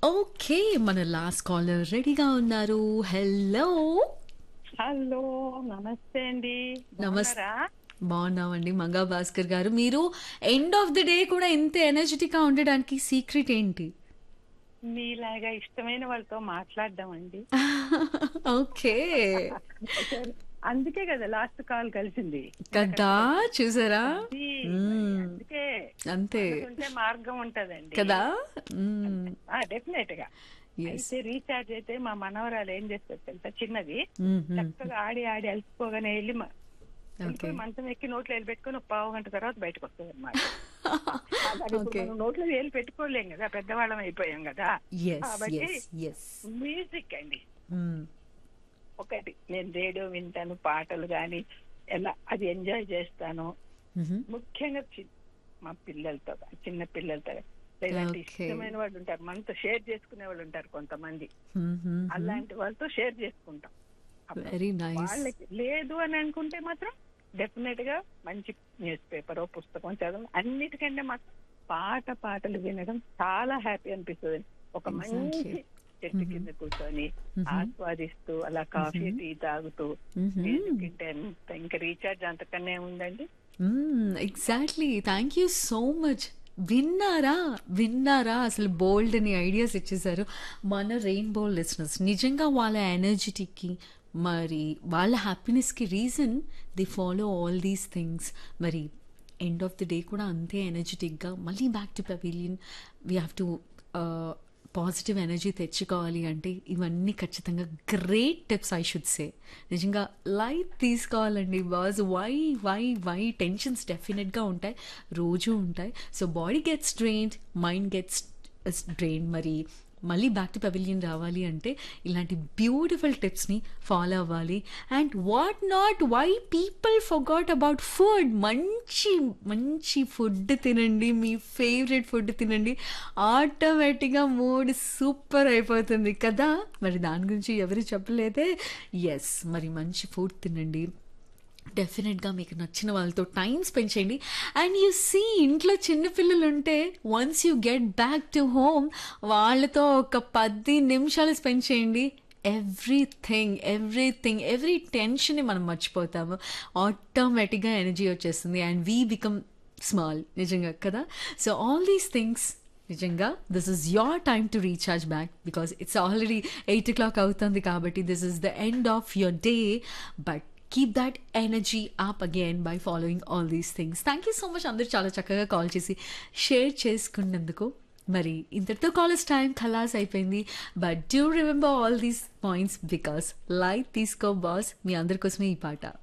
Okay మన last caller రెడీగా ఉన్నారు హలో హలో నమస్తే అండి నమస్తే. బాగున్నారా? బాగున్నామండి మంగా భాస్కర్ గారు మీరు ఎండ్ ఆఫ్ ది డే కూడా ఇంత ఎనర్జెటిక్ గా ఉండడానికి సీక్రెట్ ఏంటి మీలాగా ఇష్టమైన వాళ్ళతో మాట్లాడడం అండి ఓకే అందుకే కదా లాస్ట్ కాల్ కలిసింది కదా చూసారా అది మ్మ్. అందుకే అంతే ఉంటే మార్గం ఉంటదండి కదా మ్మ్. డెఫినెట్ గా Yes. అయితే రీఛార్జ్ అయితే మా మనవరాలు ఏం చేస్తారు తెలుసా చిన్నది మ్మ్. చక్కగా ఆడి ఆడి అలసిపోగానే వెళ్ళి మ- ఓకే వెళ్ళిపోయి మంచం ఎక్కి నోట్లో వెళ్ళి పెట్టుకొని ఒక పావు గంట తర్వాత బయటకు వస్తుంది అనమాట ఓకే నోట్లో వేలు పెట్టుకోలేం కదా పెద్దవాళ్ళం అయిపోయాం కదా ఎస్ కాబట్టి ఎస్ ఎస్ మ్యూజిక్ అండి ఒకటి నేను రేడియో వింటాను పాటలు కానీ ఎలా అది ఎంజాయ్ చేస్తాను ముఖ్యంగా చి- మా పిల్లలతో గా- చిన్న పిల్లలతో గా. లేదంటే Okay. ఇష్టమైన వాళ్ళు ఉంటారు మనతో షేర్ చేసుకునే వాళ్ళు ఉంటారు కొంతమంది అలాంటి వాళ్ళతో షేర్ చేసుకుంటాం అప్పుడు వెరీ నైస్ వాళ్ళకి లేదు అని అనుకుంటే మాత్రం డెఫినెట్ గా మంచి న్యూస్ పేపర్ పుస్తకం చదవడం అన్నిటికంటే మాత్రం పాట పాటలు వినడం చాలా హ్యాపీ అనిపిస్తుంది ఒక మంచి Exactly. చెట్టు కింద కూర్చొని ఆస్వాదిస్తూ అలా కాఫీ టీ తాగుతూ Mhm. మ్యూజిక్ వింటే ఎంత ఇంకా రీఛార్జ్ అంతకన్నా ఉందండి exactly thank you so much విన్నారా విన్నారా అసలు బోల్డ్ అని ఐడియాస్ ఇచ్చేసారు మన రెయిన్బో లిసనర్స్ నిజంగా వాళ్ళ ఎనర్జిటీకి మరి వాళ్ళ హ్యాపీనెస్కి reason the follow all these things మరి ఎండ్ ఆఫ్ ది డే కూడా అంతే ఎనర్జెటిక్గా మళ్ళీ back to pavilion we have to positive energy తెచ్చుకోవాలి అంటే ఇవన్నీ ఖచ్చితంగా great tips I should say నిజంగా లైట్ తీసుకోవాలండి boss why why why tensions డెఫినెట్గా ఉంటాయి రోజు ఉంటాయి so body gets drained mind gets drain మరి మళ్ళీ బ్యాక్ టు పెవిలియన్ రావాలి అంటే ఇలాంటి బ్యూటిఫుల్ టిప్స్ని ఫాలో అవ్వాలి and what not why people forgot about food మంచి మంచి ఫుడ్ తినండి మీ ఫేవరెట్ ఫుడ్ తినండి ఆటోమేటిక్గా మూడ్ సూపర్ అయిపోతుంది కదా మరి దాని గురించి ఎవరు చెప్పలేదే ఎస్ మరి మంచి ఫుడ్ తినండి డెఫినెట్గా మీకు నచ్చిన వాళ్ళతో టైం స్పెండ్ చేయండి అండ్ యూ సీ ఇంట్లో చిన్నపిల్లలు ఉంటే once you get back to home వాళ్ళతో ఒక పది నిమిషాలు స్పెండ్ చేయండి ఎవ్రీథింగ్ ఎవ్రీథింగ్ ఎవ్రీ టెన్షన్ని మనం మర్చిపోతాము ఆటోమేటిక్గా ఎనర్జీ వచ్చేస్తుంది అండ్ వీ బికమ్ స్మాల్ నిజంగా కదా సో ఆల్ దీస్ థింగ్స్ నిజంగా this is your time to recharge back because it's already eight o'clock అవుతుంది కాబట్టి this is the end of your day but keep that energy up again by following all these things thank you so much అందరూ చాలా చక్కగా call చేసి share చేసుకున్నందుకు మరి ఇంతటితో college time ఖలాస్ అయిపోయింది but do remember all these points because life తీసుకో బాస్ మీ అందరి కోసమే ఈ పాట